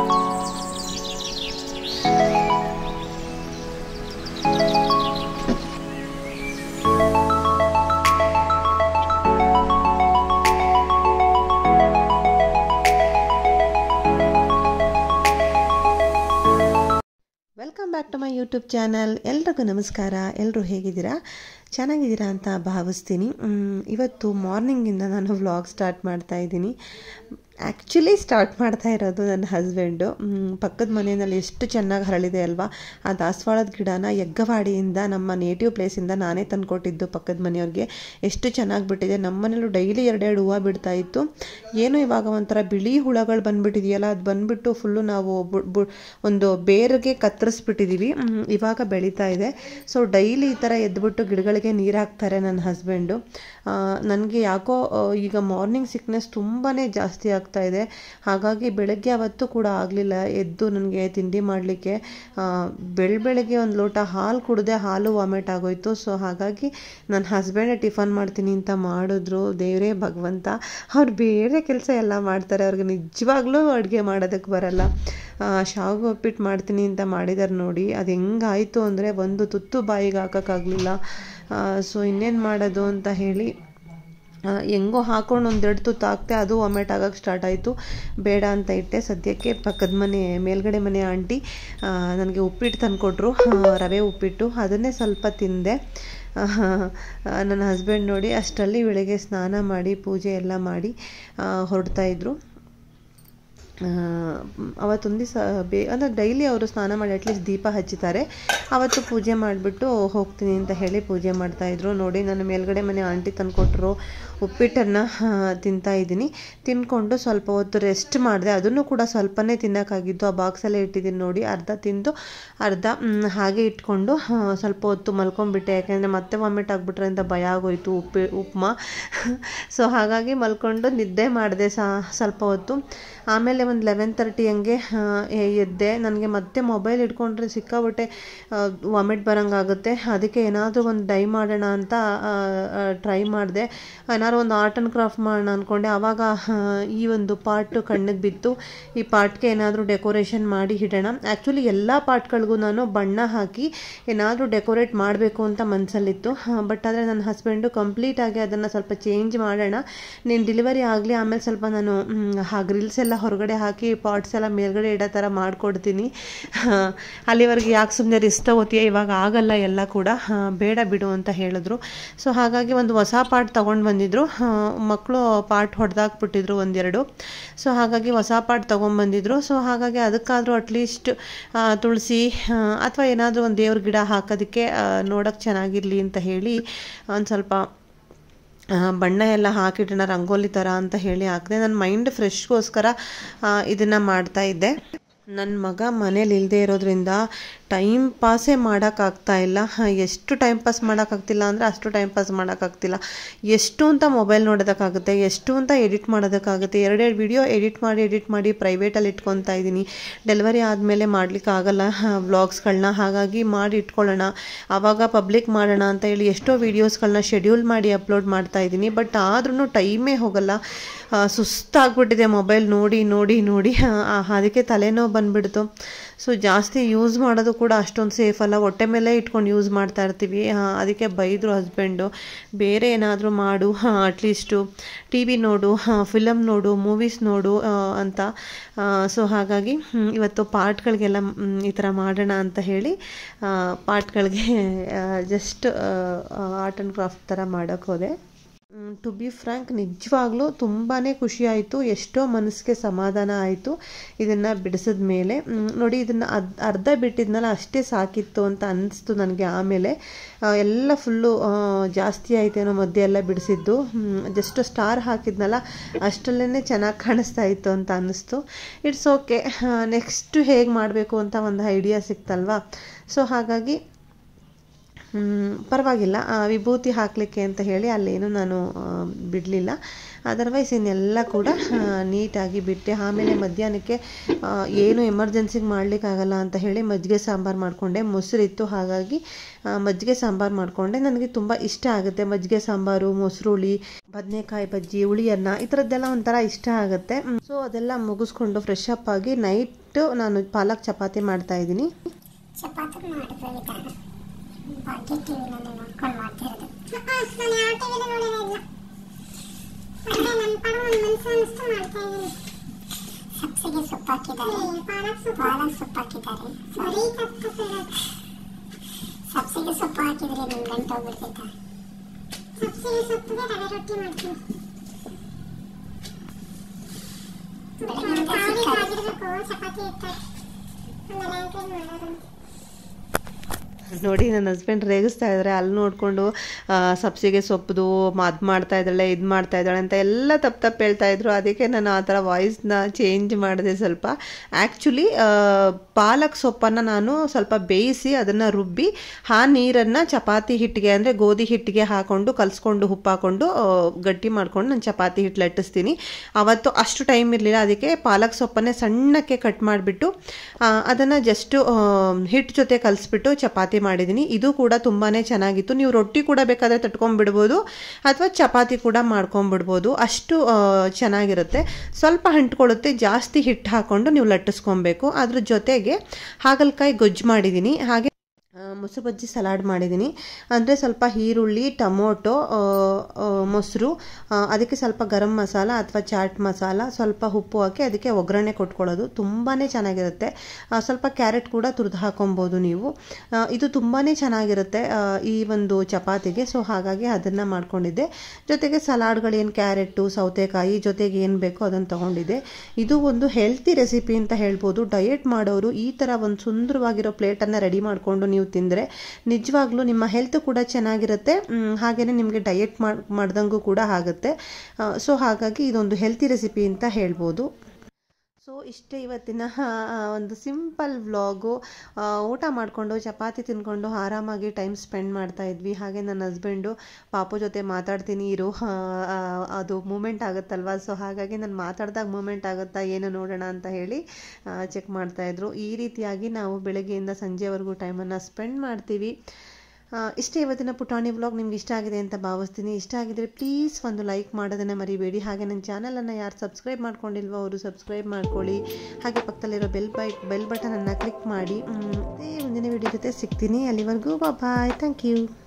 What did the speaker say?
welcome back to my YouTube channel ಎಲ್ರಿಗೂ ನಮಸ್ಕಾರ ಎಲ್ಲರೂ ಹೇಗಿದ್ದೀರಾ ಚೆನ್ನಾಗಿದ್ದೀರಾ ಅಂತ ಭಾವಿಸ್ತೀನಿ ಮ್, ಇವತ್ತು ಮಾರ್ನಿಂಗಿಂದ ನಾನು ವ್ಲಾಗ್ ಸ್ಟಾರ್ಟ್ ಮಾಡ್ತಾ ಇದ್ದೀನಿ ಆ್ಯಕ್ಚುಲಿ ಸ್ಟಾರ್ಟ್ ಮಾಡ್ತಾ ಇರೋದು ನನ್ನ ಹಸ್ಬೆಂಡು ಪಕ್ಕದ ಮನೆಯಲ್ಲಿ ಎಷ್ಟು ಚೆನ್ನಾಗಿ ಹರಳಿದೆ ಅಲ್ವಾ ಆ ದಾಸವಾಳದ ಗಿಡನ ಯಗ್ಗವಾಡಿಯಿಂದ ನಮ್ಮ ನೇಟಿವ್ ಪ್ಲೇಸಿಂದ ನಾನೇ ತಂದುಕೊಟ್ಟಿದ್ದು ಪಕ್ಕದ ಮನೆಯವ್ರಿಗೆ ಎಷ್ಟು ಚೆನ್ನಾಗಿ ಬಿಟ್ಟಿದೆ ನಮ್ಮ ಮನೇಲೂ ಡೈಲಿ ಎರಡೆರಡು ಹೂವು ಬಿಡ್ತಾ ಇತ್ತು ಏನು ಇವಾಗ ಒಂಥರ ಬಿಳಿ ಹುಳಗಳು ಬಂದ್ಬಿಟ್ಟಿದೆಯಲ್ಲ ಅದು ಬಂದ್ಬಿಟ್ಟು ಫುಲ್ಲು ನಾವು ಬು- ಬು- ಒಂದು ಬೇರಿಗೆ ಕತ್ತರಿಸ್ಬಿಟ್ಟಿದ್ದೀವಿ ಮ್, ಇವಾಗ ಬೆಳೀತಾ ಇದೆ ಸೊ ಡೈಲಿ ಈ ಥರ ಎದ್ಬಿಟ್ಟು ಗಿಡಗಳಿಗೆ ನೀರು ಹಾಕ್ತಾರೆ ನನ್ನ ಹಸ್ಬೆಂಡು ನನಗೆ ಯಾಕೋ ಆ, ಈಗ ಮಾರ್ನಿಂಗ್ ಸಿಕ್ನೆಸ್ ತುಂಬಾ ಜಾಸ್ತಿ ಆಗ್ತಾ ಇದೆ ಹಾಗಾಗಿ ಬೆಳಗ್ಗೆ ಅವತ್ತು ಕೂಡ ಆಗಲಿಲ್ಲ ಎದ್ದು ನನಗೆ ತಿಂಡಿ ಮಾಡಲಿಕ್ಕೆ ಬೆಳ ಬೆಳಗ್ಗೆ ಒಂದು ಲೋಟ ಹಾಲು ಕುಡಿದೆ ಹಾಲು ವಾಮಿಟ್ ಆಗೋಯ್ತು ಸೊ ಹಾಗಾಗಿ ನನ್ನ ಹಸ್ಬೆಂಡೇ ಟಿಫನ್ ಮಾಡ್ತೀನಿ ಅಂತ ಮಾಡಿದ್ರು ದೇವರೇ ಭಗವಂತ ಅವ್ರು ಬೇರೆ ಕೆಲಸ ಎಲ್ಲ ಮಾಡ್ತಾರೆ ಅವ್ರಿಗೆ ನಿಜವಾಗ್ಲೂ ಅಡುಗೆ ಮಾಡೋದಕ್ಕೆ ಬರಲ್ಲ ಆ, ಶಾವಿಗೆ ಉಪ್ಪಿಟ್ಟು ಮಾಡ್ತೀನಿ ಅಂತ ಮಾಡಿದಾರೆ ನೋಡಿ ಅದು ಹೆಂಗಾಯಿತು ಅಂದರೆ ಒಂದು ತುತ್ತು ಬಾಯಿಗೆ ಹಾಕೋಕ್ಕಾಗಲಿಲ್ಲ ಸೊ ಇನ್ನೇನು ಮಾಡೋದು ಅಂತ ಹೇಳಿ ಆ, ಹೆಂಗೋ ಹಾಕೊಂಡು ಒಂದೆರಡು ತುತ್ತು ಹಾಕ್ತೆ ಅದು ವಾಮಿಟ್ ಆಗೋಕ್ಕೆ ಸ್ಟಾರ್ಟ್ ಆಯಿತು ಬೇಡ ಅಂತ ಇಟ್ಟೆ ಸದ್ಯಕ್ಕೆ ಪಕ್ಕದ ಮನೆ ಮೇಲ್ಗಡೆ ಮನೆ ಆಂಟಿ ನನಗೆ ಉಪ್ಪಿಟ್ಟು ತಂದುಕೊಟ್ರು ರವೆ ಉಪ್ಪಿಟ್ಟು ಅದನ್ನೇ ಸ್ವಲ್ಪ ತಿಂದೆ ಆ, ನನ್ನ ಹಸ್ಬೆಂಡ್ ನೋಡಿ ಅಷ್ಟರಲ್ಲಿ ಬೆಳಗ್ಗೆ ಸ್ನಾನ ಮಾಡಿ ಪೂಜೆ ಎಲ್ಲ ಮಾಡಿ ಆ, ಹೊರಡ್ತಾ ಇದ್ರು ಆ, ಅವತ್ತೊಂದು ದಿವಸ ಬೇ ಅಂದರೆ ಡೈಲಿ ಅವರು ಸ್ನಾನ ಮಾಡಿ ಅಟ್ಲೀಸ್ಟ್ ದೀಪ ಹಚ್ಚುತ್ತಾರೆ ಅವತ್ತು ಪೂಜೆ ಮಾಡಿಬಿಟ್ಟು ಹೋಗ್ತೀನಿ ಅಂತ ಹೇಳಿ ಪೂಜೆ ಮಾಡ್ತಾಯಿದ್ರು ನೋಡಿ ನನ್ನ ಮೇಲ್ಗಡೆ ಮನೆ ಆಂಟಿ ತಂದುಕೊಟ್ರು ಉಪ್ಪಿಟ್ಟನ್ನು ತಿಂತಾ ಇದ್ದೀನಿ ತಿಂದ್ಕೊಂಡು ಸ್ವಲ್ಪ ಹೊತ್ತು ರೆಸ್ಟ್ ಮಾಡಿದೆ ಅದನ್ನು ಕೂಡ ಸ್ವಲ್ಪನೇ ತಿನ್ನೋಕ್ಕಾಗಿದ್ದು ಆ ಬಾಕ್ಸಲ್ಲೇ ಇಟ್ಟಿದ್ದೀನಿ ನೋಡಿ ಅರ್ಧ ತಿಂದು ಅರ್ಧ ಮ್, ಹಾಗೆ ಇಟ್ಕೊಂಡು ಆ, ಸ್ವಲ್ಪ ಹೊತ್ತು ಮಲ್ಕೊಂಡ್ಬಿಟ್ಟೆ ಯಾಕೆಂದರೆ ಮತ್ತೆ ವಾಮಿಟ್ ಆಗಿಬಿಟ್ರೆ ಅಂತ ಭಯ ಆಗೋಯ್ತು ಉಪ್ಪಿ ಉಪ್ಮಾ ಸೊ ಹಾಗಾಗಿ ಮಲ್ಕೊಂಡು ನಿದ್ದೆ ಮಾಡಿದೆ ಸಹ ಸ್ವಲ್ಪ ಹೊತ್ತು ಆಮೇಲೆ ಒಂದು ಲೆವೆನ್ ತರ್ಟಿ ಹಂಗೆ ಆ, ಎ- ಎದ್ದೆ ನನಗೆ ಮತ್ತೆ ಮೊಬೈಲ್ ಇಟ್ಕೊಂಡ್ರೆ ಸಿಕ್ಕಾಬಿಟ್ಟೆ ವಾಮಿಟ್ ಬರೋಂಗಾಗುತ್ತೆ ಅದಕ್ಕೆ ಏನಾದರೂ ಒಂದು ಡೈ ಮಾಡೋಣ ಅಂತ ಟ್ರೈ ಮಾಡಿದೆ ಏನಾದ್ರು ಒಂದು ಆರ್ಟ್ ಆ್ಯಂಡ್ ಕ್ರಾಫ್ಟ್ ಮಾಡೋಣ ಅಂದ್ಕೊಂಡೆ ಆವಾಗ ಆ, ಈ ಒಂದು ಪಾರ್ಟ್ ಕಣ್ಣಿಗೆ ಬಿತ್ತು ಈ ಪಾರ್ಟ್ಗೆ ಏನಾದರೂ ಡೆಕೋರೇಷನ್ ಮಾಡಿ ಇಡೋಣ ಆ್ಯಕ್ಚುಲಿ ಎಲ್ಲ ಪಾರ್ಟ್ಗಳಿಗೂ ನಾನು ಬಣ್ಣ ಹಾಕಿ ಏನಾದರೂ ಡೆಕೋರೇಟ್ ಮಾಡಬೇಕು ಅಂತ ಮನಸ್ಸಲ್ಲಿತ್ತು ಬಟ್ ಆದರೆ ನನ್ನ ಹಸ್ಬೆಂಡು ಕಂಪ್ಲೀಟಾಗಿ ಅದನ್ನು ಸ್ವಲ್ಪ ಚೇಂಜ್ ಮಾಡೋಣ ನೀನು ಡೆಲಿವರಿ ಆಗಲಿ ಆಮೇಲೆ ಸ್ವಲ್ಪ ನಾನು ಮ್, ಆ ಗ್ರಿಲ್ಸ್ ಎಲ್ಲ ಹೊರಗಡೆ ಹಾಕಿ ಪಾಟ್ಸ್ ಎಲ್ಲ ಮೇಲ್ಗಡೆ ಇಡೋ ಥರ ಮಾಡಿಕೊಡ್ತೀನಿ ಅಲ್ಲಿವರೆಗೆ ಯಾಕೆ ಸುಮ್ಮನೆ ರಿಸ್ಕ್ ತಗೋತೀಯ ಇವಾಗ ಆಗಲ್ಲ ಎಲ್ಲ ಕೂಡ ಆ, ಬೇಡ ಬಿಡು ಅಂತ ಹೇಳಿದ್ರು ಸೊ ಹಾಗಾಗಿ ಒಂದು ಹೊಸ ಪಾಟ್ ತೊಗೊಂಡು ಬಂದಿದ್ರು ಮಕ್ಕಳು ಪಾಟ್ ಹೊಡೆದಾಕ್ಬಿಟ್ಟಿದ್ರು ಒಂದೆರಡು ಸೊ ಹಾಗಾಗಿ ಹೊಸ ಪಾಟ್ ತೊಗೊಂಬಂದಿದ್ರು ಸೊ ಹಾಗಾಗಿ ಅದಕ್ಕಾದರೂ ಅಟ್ಲೀಸ್ಟ್ ತುಳಸಿ ಅಥವಾ ಏನಾದರೂ ಒಂದು ದೇವ್ರ ಗಿಡ ಹಾಕೋದಕ್ಕೆ ನೋಡೋಕ್ಕೆ ಚೆನ್ನಾಗಿರಲಿ ಅಂತ ಹೇಳಿ ಒಂದು ಸ್ವಲ್ಪ ಆ, ಬಣ್ಣ ಎಲ್ಲ ಹಾಕಿಡೋಣ ರಂಗೋಲಿ ಥರ ಅಂತ ಹೇಳಿ ಹಾಕಿದೆ ನನ್ನ ಮೈಂಡ್ ಫ್ರೆಶ್ಗೋಸ್ಕರ ಇದನ್ನು ಮಾಡ್ತಾ ಇದ್ದೆ ನನ್ನ ಮಗ ಮನೇಲಿ ಇಲ್ಲದೆ ಇರೋದ್ರಿಂದ ಟೈಮ್ ಪಾಸೇ ಮಾಡೋಕ್ಕಾಗ್ತಾ ಇಲ್ಲ ಹ, ಎಷ್ಟು ಟೈಮ್ ಪಾಸ್ ಮಾಡೋಕ್ಕಾಗ್ತಿಲ್ಲ ಅಂದರೆ ಅಷ್ಟು ಟೈಮ್ ಪಾಸ್ ಮಾಡೋಕ್ಕಾಗ್ತಿಲ್ಲ ಎಷ್ಟು ಅಂತ ಮೊಬೈಲ್ ನೋಡೋದಕ್ಕಾಗುತ್ತೆ ಎಷ್ಟು ಅಂತ ಎಡಿಟ್ ಮಾಡೋದಕ್ಕಾಗುತ್ತೆ ಎರಡೆರಡು ವಿಡಿಯೋ ಎಡಿಟ್ ಮಾಡಿ ಎಡಿಟ್ ಮಾಡಿ ಪ್ರೈವೇಟಲ್ಲಿ ಇಟ್ಕೊತಾ ಇದ್ದೀನಿ ಡೆಲಿವರಿ ಆದಮೇಲೆ ಮಾಡಲಿಕ್ಕೆ ಆಗಲ್ಲ ವ್ಲಾಗ್ಸ್ಗಳನ್ನ ಹಾಗಾಗಿ ಮಾಡಿ ಇಟ್ಕೊಳ್ಳೋಣ ಆವಾಗ ಪಬ್ಲಿಕ್ ಮಾಡೋಣ ಅಂತ ಹೇಳಿ ಎಷ್ಟೋ ವೀಡಿಯೋಸ್ಗಳನ್ನ ಶೆಡ್ಯೂಲ್ ಮಾಡಿ ಅಪ್ಲೋಡ್ ಮಾಡ್ತಾ ಇದ್ದೀನಿ ಬಟ್ ಆದ್ರೂ ಟೈಮೇ ಹೋಗಲ್ಲ ಆ, ಸುಸ್ತಾಗ್ಬಿಟ್ಟಿದೆ ಮೊಬೈಲ್ ನೋಡಿ ನೋಡಿ ನೋಡಿ ಆ, ಅದಕ್ಕೆ ತಲೆನೋವು ಬಂದ್ಬಿಡ್ತು ಸೊ ಜಾಸ್ತಿ ಯೂಸ್ ಮಾಡೋದು ಕೂಡ ಅಷ್ಟೊಂದು ಸೇಫ್ ಅಲ್ಲ ಹೊಟ್ಟೆ ಮೇಲೆ ಇಟ್ಕೊಂಡು ಯೂಸ್ ಮಾಡ್ತಾ ಇರ್ತೀವಿ ಆ, ಅದಕ್ಕೆ ಬೈದರು ಹಸ್ಬೆಂಡು ಬೇರೆ ಏನಾದರೂ ಮಾಡು ಅಟ್ಲೀಸ್ಟು ಟಿ ವಿ ನೋಡು ಫಿಲಮ್ ನೋಡು ಮೂವೀಸ್ ನೋಡು ಆ, ಅಂತ ಸೊ ಹಾಗಾಗಿ ಹ್ಮ್, ಇವತ್ತು ಪಾರ್ಟ್ಗಳಿಗೆಲ್ಲ ಮ್, ಈ ಥರ ಮಾಡೋಣ ಅಂತ ಹೇಳಿ ಪಾರ್ಟ್ಗಳಿಗೆ ಜಸ್ಟ್ ಆರ್ಟ್ ಆ್ಯಂಡ್ ಕ್ರಾಫ್ಟ್ ಥರ ಮಾಡೋಕ್ಕೆ ಹೋದೆ ಟು ಬಿ ಫ್ರ್ಯಾಂಕ್ ನಿಜವಾಗ್ಲೂ ತುಂಬಾ ಖುಷಿ ಆಯಿತು ಎಷ್ಟೋ ಮನಸ್ಸಿಗೆ ಸಮಾಧಾನ ಆಯಿತು ಇದನ್ನು ಬಿಡಿಸಿದ ಮೇಲೆ ಮ್, ನೋಡಿ ಇದನ್ನು ಅದ್ ಅರ್ಧ ಬಿಟ್ಟಿದ್ನಲ್ಲ ಅಷ್ಟೇ ಸಾಕಿತ್ತು ಅಂತ ಅನ್ನಿಸ್ತು ನನಗೆ ಆಮೇಲೆ ಆ, ಎಲ್ಲ ಫುಲ್ಲು ಜಾಸ್ತಿ ಆಯ್ತೇನೋ ಮಧ್ಯೆ ಎಲ್ಲ ಬಿಡಿಸಿದ್ದು ಜಸ್ಟ್ ಸ್ಟಾರ್ ಹಾಕಿದ್ನಲ್ಲ ಅಷ್ಟರಲ್ಲೇ ಚೆನ್ನಾಗಿ ಕಾಣಿಸ್ತಾ ಇತ್ತು ಅಂತ ಅನ್ನಿಸ್ತು ಇಟ್ಸ್ ಓಕೆ ನೆಕ್ಸ್ಟ್ ಹೇಗೆ ಮಾಡಬೇಕು ಅಂತ ಒಂದು ಐಡಿಯಾ ಸಿಕ್ತಲ್ವಾ ಸೊ ಹಾಗಾಗಿ ಹ್ಮ್, ಪರವಾಗಿಲ್ಲ ಆ, ವಿಭೂತಿ ಹಾಕಲಿಕ್ಕೆ ಅಂತ ಹೇಳಿ ಅಲ್ಲೇನು ನಾನು ಬಿಡಲಿಲ್ಲ ಅದರ್ವೈಸ್ ಇನ್ನೆಲ್ಲ ಕೂಡ ನೀಟಾಗಿ ಬಿಟ್ಟೆ ಆಮೇಲೆ ಮಧ್ಯಾಹ್ನಕ್ಕೆ ಆ, ಏನು ಎಮರ್ಜೆನ್ಸಿಗೆ ಮಾಡಲಿಕ್ಕಾಗಲ್ಲ ಅಂತ ಹೇಳಿ ಮಜ್ಜಿಗೆ ಸಾಂಬಾರು ಮಾಡಿಕೊಂಡೆ ಮೊಸರಿತ್ತು ಹಾಗಾಗಿ ಆ, ಮಜ್ಜಿಗೆ ಸಾಂಬಾರು ಮಾಡಿಕೊಂಡೆ ನನಗೆ ತುಂಬ ಇಷ್ಟ ಆಗುತ್ತೆ ಮಜ್ಜಿಗೆ ಸಾಂಬಾರು ಮೊಸರುಳಿ ಬದನೆಕಾಯಿ ಬಜ್ಜಿ ಹುಳಿಯನ್ನ ಈ ಥರದ್ದೆಲ್ಲ ಒಂಥರ ಇಷ್ಟ ಆಗುತ್ತೆ ಸೊ ಅದೆಲ್ಲ ಮುಗಿಸ್ಕೊಂಡು ಫ್ರೆಶ್ ಅಪ್ ಆಗಿ ನೈಟ್ ನಾನು ಪಾಲಕ್ ಚಪಾತಿ ಮಾಡ್ತಾ ಇದ್ದೀನಿ ಚಪಾತಿ ಮಾಡಿದ ವಿಧಾನ ಭಾಗ್ಯ ಟಿವಿನಲ್ಲಿ ನೋಡ್ಕೊಂಡು ಮಾಡ್ತಿರೋದು ನಾನು ಯಾವ ಟಿವಿಲಿ ನೋಡಿಲ್ಲ ಇಲ್ಲ ಮತ್ತೆ ನನ್ನ ಪರ ಒಂದು ಮನಸ್ಸು ಅನಿಸ್ತು ಮಾಡ್ತಾ ಇದ್ದೀನಿ ಸಬ್ಸಿಗೆ ಸೊಪ್ಪು ಹಾಕಿದ್ದಾರೆ ಪಾಲಕ್ ಸೊಪ್ಪು ಪಾಲಕ್ ಸೊಪ್ಪು ಹಾಕಿದ್ದಾರೆ ಬರೀ ತಪ್ಪು ಸಬ್ಸಿಗೆ ಸೊಪ್ಪು ಹಾಕಿದ್ರೆ ನನ್ನ ಗಂಟು ಹೋಗ್ಬಿಡ್ತೈತ ಸಬ್ಸಿಗೆ ಸೊಪ್ಪಿಗೆ ರವೆ ರೊಟ್ಟಿ ಮಾಡ್ತೀನಿ ಬೆಳಗ್ಗೆ ಚಪಾತಿ ಇರ್ತಾರೆ ಆಮೇಲೆ ಅಂಕಲ್ ಮಾಡೋದಂತೆ ನೋಡಿ ನನ್ನ ಹಸ್ಬೆಂಡ್ ರೇಗಿಸ್ತಾ ಇದ್ದಾರೆ ಅಲ್ಲಿ ನೋಡಿಕೊಂಡು ಸಬ್ಸಿಗೆ ಸೊಪ್ಪುದು ಅದು ಮಾಡ್ತಾ ಇದ್ದಾಳೆ ಇದು ಮಾಡ್ತಾ ಇದ್ದಾಳೆ ಅಂತ ಎಲ್ಲ ತಪ್ಪು ತಪ್ಪು ಹೇಳ್ತಾ ಇದ್ರು ಅದಕ್ಕೆ ನಾನು ಆ ಥರ ವಾಯ್ಸ್ನ ಚೇಂಜ್ ಮಾಡಿದೆ ಸ್ವಲ್ಪ ಆ್ಯಕ್ಚುಲಿ ಪಾಲಕ್ ಸೊಪ್ಪನ್ನು ನಾನು ಸ್ವಲ್ಪ ಬೇಯಿಸಿ ಅದನ್ನು ರುಬ್ಬಿ ಆ ನೀರನ್ನು ಚಪಾತಿ ಹಿಟ್ಟಿಗೆ ಅಂದರೆ ಗೋಧಿ ಹಿಟ್ಟಿಗೆ ಹಾಕೊಂಡು ಕಲಿಸ್ಕೊಂಡು ಉಪ್ಪು ಹಾಕೊಂಡು ಆ, ಗಟ್ಟಿ ಮಾಡ್ಕೊಂಡು ನಾನು ಚಪಾತಿ ಹಿಟ್ಟು ಲಟ್ಟಿಸ್ತೀನಿ ಅವತ್ತು ಅಷ್ಟು ಟೈಮ್ ಇರಲಿಲ್ಲ ಅದಕ್ಕೆ ಪಾಲಕ್ ಸೊಪ್ಪನ್ನೇ ಸಣ್ಣಕ್ಕೆ ಕಟ್ ಮಾಡಿಬಿಟ್ಟು ಅದನ್ನು ಜಸ್ಟು ಹಿಟ್ಟು ಜೊತೆ ಕಲಿಸ್ಬಿಟ್ಟು ಚಪಾತಿ ಮಾಡಿದ್ದೀನಿ ಇದು ಕೂಡ ತುಂಬಾ ಚೆನ್ನಾಗಿತ್ತು ನೀವು ರೊಟ್ಟಿ ಕೂಡ ಬೇಕಾದರೆ ತಟ್ಕೊಂಡ್ಬಿಡ್ಬೋದು ಅಥವಾ ಚಪಾತಿ ಕೂಡ ಮಾಡ್ಕೊಂಬಿಡ್ಬೋದು ಅಷ್ಟು ಆ, ಚೆನ್ನಾಗಿರುತ್ತೆ ಸ್ವಲ್ಪ ಅಂಟ್ಕೊಳ್ಳುತ್ತೆ ಜಾಸ್ತಿ ಹಿಟ್ಟು ಹಾಕ್ಕೊಂಡು ನೀವು ಲಟ್ಟಿಸ್ಕೊಬೇಕು ಅದ್ರ ಜೊತೆಗೆ ಹಾಗಲಕಾಯಿ ಗೊಜ್ಜು ಮಾಡಿದ್ದೀನಿ ಹಾಗೆ ಆ, ಮೊಸರು ಬಜ್ಜಿ ಸಲಾಡ್ ಮಾಡಿದ್ದೀನಿ ಅಂದರೆ ಸ್ವಲ್ಪ ಈರುಳ್ಳಿ ಟೊಮೊಟೊ ಆ, ಆ, ಮೊಸರು ಆ, ಅದಕ್ಕೆ ಸ್ವಲ್ಪ ಗರಂ ಮಸಾಲ ಅಥವಾ ಚಾಟ್ ಮಸಾಲ ಸ್ವಲ್ಪ ಉಪ್ಪು ಹಾಕಿ ಅದಕ್ಕೆ ಒಗ್ಗರಣೆ ಕೊಟ್ಕೊಳ್ಳೋದು ತುಂಬಾ ಚೆನ್ನಾಗಿರುತ್ತೆ ಆ, ಸ್ವಲ್ಪ ಕ್ಯಾರೆಟ್ ಕೂಡ ತುರಿದು ಹಾಕೊಬೋದು ನೀವು ಆ, ಇದು ತುಂಬಾ ಚೆನ್ನಾಗಿರುತ್ತೆ ಆ, ಈ ಒಂದು ಚಪಾತಿಗೆ ಸೊ ಹಾಗಾಗಿ ಅದನ್ನು ಮಾಡ್ಕೊಂಡಿದ್ದೆ ಜೊತೆಗೆ ಸಲಾಡ್ಗಳೇನು ಕ್ಯಾರೆಟು ಸೌತೆಕಾಯಿ ಜೊತೆಗೆ ಏನು ಬೇಕೋ ಅದನ್ನು ತೊಗೊಂಡಿದ್ದೆ ಇದು ಒಂದು ಹೆಲ್ತಿ ರೆಸಿಪಿ ಅಂತ ಹೇಳ್ಬೋದು ಡಯೆಟ್ ಮಾಡೋರು ಈ ಥರ ಒಂದು ಸುಂದರವಾಗಿರೋ ಪ್ಲೇಟನ್ನು ರೆಡಿ ಮಾಡಿಕೊಂಡು ನೀವು ತಿಂದರೆ ನಿಜವಾಗ್ಲೂ ನಿಮ್ಮ ಹೆಲ್ತ್ ಕೂಡ ಚೆನ್ನಾಗಿರುತ್ತೆ ಹಾಗೆಯೇ ನಿಮಗೆ ಡಯೆಟ್ ಮಾಡಿ ಮಾಡ್ದಂಗೂ ಕೂಡ ಆಗುತ್ತೆ ಸೊ ಹಾಗಾಗಿ ಇದೊಂದು ಹೆಲ್ತಿ ರೆಸಿಪಿ ಅಂತ ಹೇಳ್ಬೋದು ಸೊ ಇಷ್ಟೇ ಇವತ್ತಿನ ಆ, ಒಂದು ಸಿಂಪಲ್ ವ್ಲಾಗು ಊಟ ಮಾಡಿಕೊಂಡು ಚಪಾತಿ ತಿನ್ಕೊಂಡು ಆರಾಮಾಗಿ ಟೈಮ್ ಸ್ಪೆಂಡ್ ಮಾಡ್ತಾ ಇದ್ವಿ ಹಾಗೆ ನನ್ನ ಹಸ್ಬೆಂಡು ಪಾಪು ಜೊತೆ ಮಾತಾಡ್ತೀನಿ ಇರು ಆ, ಆ, ಅದು ಮೂಮೆಂಟ್ ಆಗುತ್ತಲ್ವ ಸೊ ಹಾಗಾಗಿ ನಾನು ಮಾತಾಡ್ದಾಗ ಮೂಮೆಂಟ್ ಆಗುತ್ತಾ ಏನು ನೋಡೋಣ ಅಂತ ಹೇಳಿ ಚೆಕ್ ಮಾಡ್ತಾಯಿದ್ರು ಈ ರೀತಿಯಾಗಿ ನಾವು ಬೆಳಗ್ಗೆಯಿಂದ ಸಂಜೆವರೆಗೂ ಟೈಮನ್ನು ಸ್ಪೆಂಡ್ ಮಾಡ್ತೀವಿ ಆ, ಇಷ್ಟೇ ಇವತ್ತಿನ ಪುಟಾಣಿ ವ್ಲಾಗ್ ನಿಮ್ಗೆ ಇಷ್ಟ ಆಗಿದೆ ಅಂತ ಭಾವಿಸ್ತೀನಿ ಇಷ್ಟ ಆಗಿದ್ರೆ ಪ್ಲೀಸ್ ಒಂದು ಲೈಕ್ ಮಾಡೋದನ್ನು ಮರಿಬೇಡಿ ಹಾಗೆ ನನ್ನ ಚಾನಲನ್ನು ಯಾರು ಸಬ್ಸ್ಕ್ರೈಬ್ ಮಾಡ್ಕೊಂಡಿಲ್ವೋ ಅವರು ಸಬ್ಸ್ಕ್ರೈಬ್ ಮಾಡ್ಕೊಳ್ಳಿ ಹಾಗೆ ಪಕ್ಕದಲ್ಲಿರೋ ಬೆಲ್ ಬೈ ಬೆಲ್ ಬಟನನ್ನು ಕ್ಲಿಕ್ ಮಾಡಿ ಮ್, ಮತ್ತೆ ಮುಂದಿನ ವಿಡಿಯೋ ಜೊತೆ ಸಿಗ್ತೀನಿ ಅಲ್ಲಿವರೆಗೂ ಬಾಯ್ ಥ್ಯಾಂಕ್ ಯು